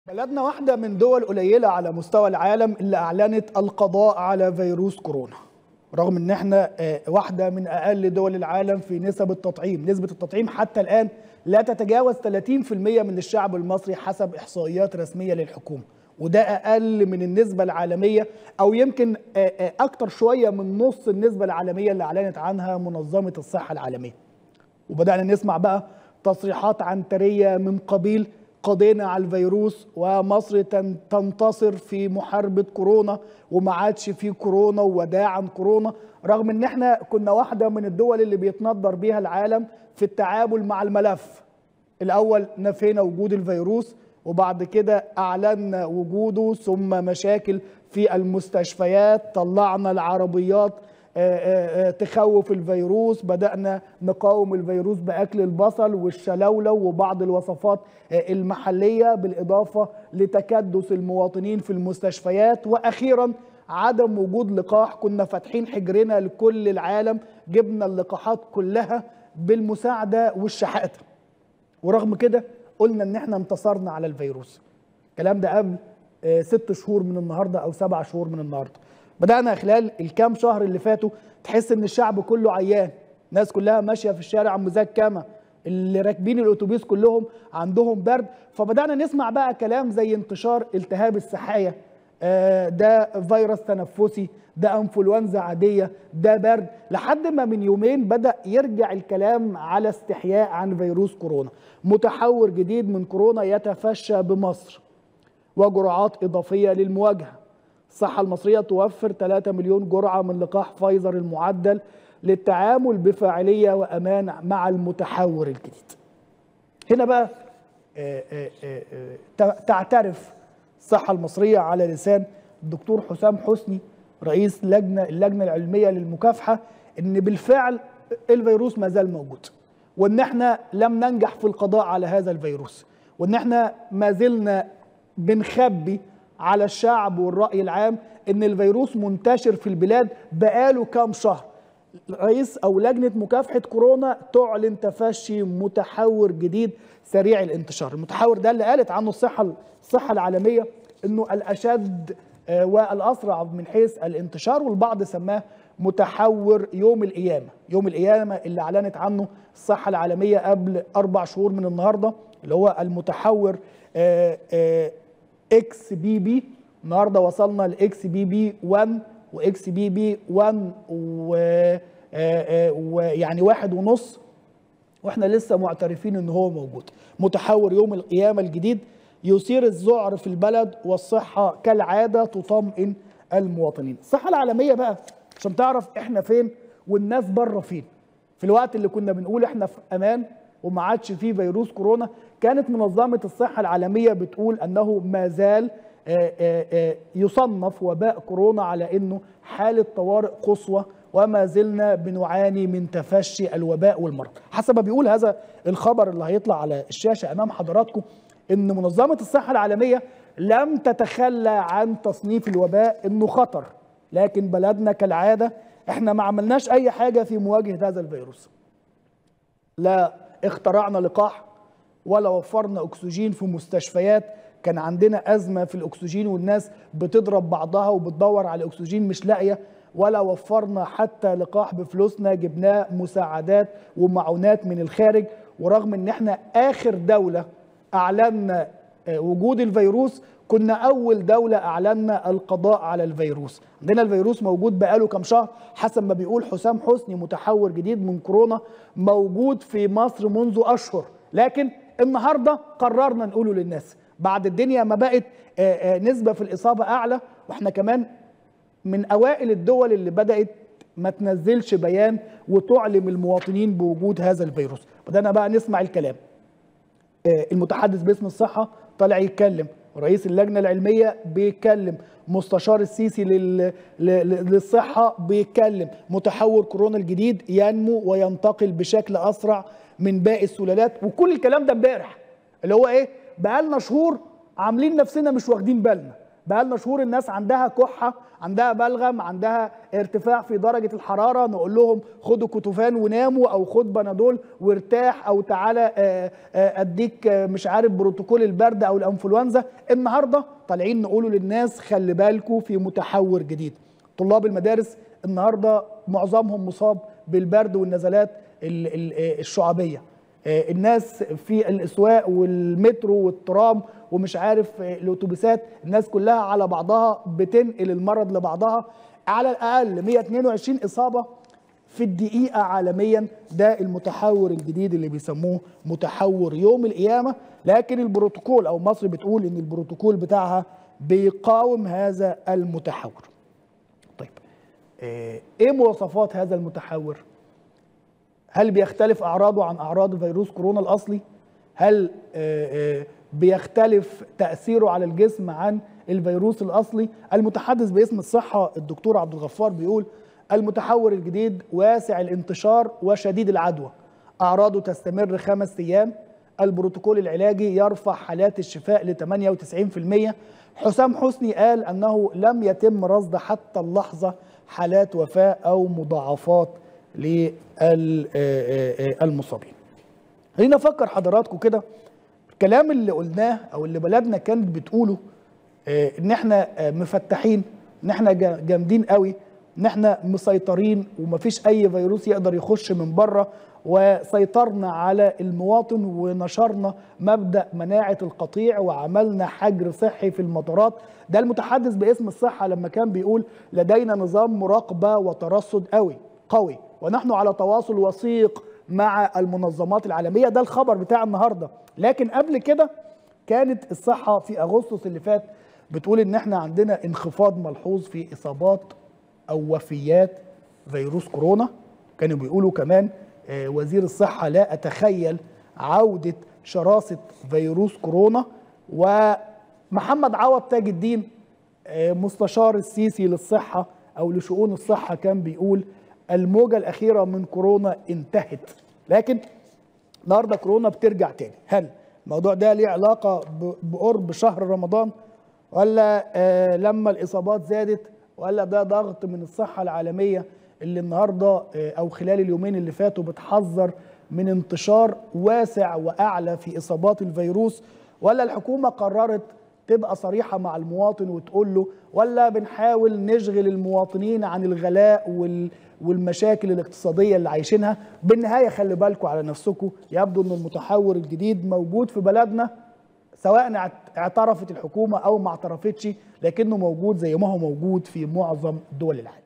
بلدنا واحدة من دول قليلة على مستوى العالم اللي أعلنت القضاء على فيروس كورونا رغم ان احنا آه، واحدة من أقل دول العالم في نسب التطعيم نسبة التطعيم حتى الآن لا تتجاوز 30% من الشعب المصري حسب إحصائيات رسمية للحكومة وده أقل من النسبة العالمية أو يمكن آه، آه، أكتر شوية من نص النسبة العالمية اللي أعلنت عنها منظمة الصحة العالمية وبدأنا نسمع بقى تصريحات عنترية من قبيل قضينا على الفيروس ومصر تن- تنتصر في محاربة كورونا وما عادش في كورونا ووداعا كورونا رغم ان احنا كنا واحدة من الدول اللي بيتنظر بيها العالم في التعامل مع الملف الاول نفينا وجود الفيروس وبعد كده اعلنا وجوده ثم مشاكل في المستشفيات طلعنا العربيات آه، آه، آه، تخوف الفيروس بدأنا نقاوم الفيروس بأكل البصل والشلولو وبعض الوصفات آه، المحلية بالإضافة لتكدس المواطنين في المستشفيات وأخيرا عدم وجود لقاح كنا فاتحين حجرنا لكل العالم جبنا اللقاحات كلها بالمساعدة والشحاتة ورغم كده قلنا ان احنا انتصرنا على الفيروس الكلام ده قبل آه، ست شهور من النهارده او سبع شهور من النهارده بدانا خلال الكام شهر اللي فاتوا تحس ان الشعب كله عيان الناس كلها ماشيه في الشارع مزكمه اللي راكبين الاتوبيس كلهم عندهم برد فبدانا نسمع بقى كلام زي انتشار التهاب السحايا آه، ده فيروس تنفسي ده انفلونزا عاديه ده برد لحد ما من يومين بدا يرجع الكلام على استحياء عن فيروس كورونا متحور جديد من كورونا يتفشى بمصر وجرعات اضافيه للمواجهه الصحه المصريه توفر 3 مليون جرعه من لقاح فايزر المعدل للتعامل بفاعليه وامان مع المتحور الجديد هنا بقى آه، آه، آه، آه، تع- تعترف الصحة المصرية على لسان الدكتور حسام حسني رئيس لجنة اللجنة العلمية للمكافحة إن بالفعل الفيروس ما زال موجود وإن إحنا لم ننجح في القضاء على هذا الفيروس وإن إحنا ما زلنا بنخبي على الشعب والرأي العام إن الفيروس منتشر في البلاد بقاله كام شهر رئيس او لجنه مكافحه كورونا تعلن تفشي متحور جديد سريع الانتشار المتحور ده اللي قالت عنه الصحه الصحه العالميه انه الاشد آه، والاسرع من حيث الانتشار والبعض سماه متحور يوم القيامه يوم القيامه اللي اعلنت عنه الصحه العالميه قبل اربع شهور من النهارده اللي هو المتحور آه، آه، اكس بي بي النهارده وصلنا لاكس بي بي 1 واكس بي بي 1 و آه، آه، ويعني واحد ونص واحنا لسه معترفين ان هو موجود متحور يوم القيامه الجديد يثير الذعر في البلد والصحه كالعاده تطمئن المواطنين الصحه العالميه بقى عشان تعرف احنا فين والناس بره فين في الوقت اللي كنا بنقول احنا في امان وما عادش فيه فيروس كورونا كانت منظمه الصحه العالميه بتقول انه ما زال آه، آه، آه، يصنف وباء كورونا على انه حاله طوارئ قصوى وما زلنا بنعاني من تفشي الوباء والمرض حسب ما بيقول هذا الخبر اللي هيطلع على الشاشه امام حضراتكم ان منظمه الصحه العالميه لم تتخلى عن تصنيف الوباء انه خطر لكن بلدنا كالعاده احنا ما عملناش اي حاجه في مواجهه هذا الفيروس لا اخترعنا لقاح ولا وفرنا اكسجين في مستشفيات كان عندنا ازمه في الاكسجين والناس بتضرب بعضها وبتدور على اكسجين مش لاقيه ولا وفرنا حتى لقاح بفلوسنا جبناه مساعدات ومعونات من الخارج ورغم ان احنا اخر دوله اعلنا آه، وجود الفيروس كنا اول دوله اعلنا القضاء على الفيروس عندنا الفيروس موجود بقاله كام شهر حسب ما بيقول حسام حسني متحور جديد من كورونا موجود في مصر منذ اشهر لكن النهارده قررنا نقوله للناس بعد الدنيا ما بقت آه، آه، نسبه في الاصابه اعلى واحنا كمان من اوائل الدول اللي بدات ما تنزلش بيان وتعلم المواطنين بوجود هذا الفيروس بدانا بقى نسمع الكلام آه، المتحدث باسم الصحة طالع يتكلم رئيس اللجنة العلمية بيتكلم مستشار السيسي لل... ل- ل- للصحة بيتكلم متحور كورونا الجديد ينمو وينتقل بشكل أسرع من باقي السلالات وكل الكلام ده امبارح اللي هو ايه بقالنا شهور عاملين نفسنا مش واخدين بالنا بقى لنا شهور الناس عندها كحه عندها بلغم عندها ارتفاع في درجه الحراره نقول لهم خدوا كتوفان وناموا او خد بنادول وارتاح او تعالى اديك مش عارف بروتوكول البرد او الانفلونزا النهارده طالعين نقولوا للناس خلي بالكم في متحور جديد طلاب المدارس النهارده معظمهم مصاب بالبرد والنزلات الشعبيه الناس في الاسواق والمترو والترام ومش عارف الاتوبيسات الناس كلها على بعضها بتنقل المرض لبعضها على الاقل 122 اصابه في الدقيقه عالميا ده المتحور الجديد اللي بيسموه متحور يوم القيامه لكن البروتوكول او مصر بتقول ان البروتوكول بتاعها بيقاوم هذا المتحور طيب ايه مواصفات هذا المتحور هل بيختلف اعراضه عن اعراض فيروس كورونا الاصلي هل بيختلف تاثيره على الجسم عن الفيروس الاصلي المتحدث باسم الصحه الدكتور عبد الغفار بيقول المتحور الجديد واسع الانتشار وشديد العدوى اعراضه تستمر خمس ايام البروتوكول العلاجي يرفع حالات الشفاء ل 98% حسام حسني قال انه لم يتم رصد حتى اللحظه حالات وفاه او مضاعفات للمصابين خلينا افكر حضراتكم كده الكلام اللي قلناه او اللي بلدنا كانت بتقوله ان احنا مفتحين ان احنا جامدين قوي ان احنا مسيطرين ومفيش اي فيروس يقدر يخش من بره وسيطرنا على المواطن ونشرنا مبدا مناعه القطيع وعملنا حجر صحي في المطارات ده المتحدث باسم الصحه لما كان بيقول لدينا نظام مراقبه وترصد قوي قوي ونحن على تواصل وثيق مع المنظمات العالميه ده الخبر بتاع النهارده لكن قبل كده كانت الصحه في اغسطس اللي فات بتقول ان احنا عندنا انخفاض ملحوظ في اصابات او وفيات فيروس كورونا كانوا بيقولوا كمان وزير الصحه لا اتخيل عوده شراسه فيروس كورونا ومحمد عوض تاج الدين مستشار السيسي للصحه او لشؤون الصحه كان بيقول الموجه الاخيره من كورونا انتهت لكن النهارده كورونا بترجع تاني هل الموضوع ده ليه علاقه بقرب شهر رمضان ولا آه لما الاصابات زادت ولا ده ضغط من الصحه العالميه اللي النهارده آه او خلال اليومين اللي فاتوا بتحذر من انتشار واسع واعلى في اصابات الفيروس ولا الحكومه قررت تبقى صريحه مع المواطن وتقول له ولا بنحاول نشغل المواطنين عن الغلاء وال والمشاكل الاقتصاديه اللي عايشينها بالنهايه خلي بالكم على نفسكم يبدو ان المتحور الجديد موجود في بلدنا سواء اعترفت الحكومه او ما اعترفتش لكنه موجود زي ما هو موجود في معظم دول العالم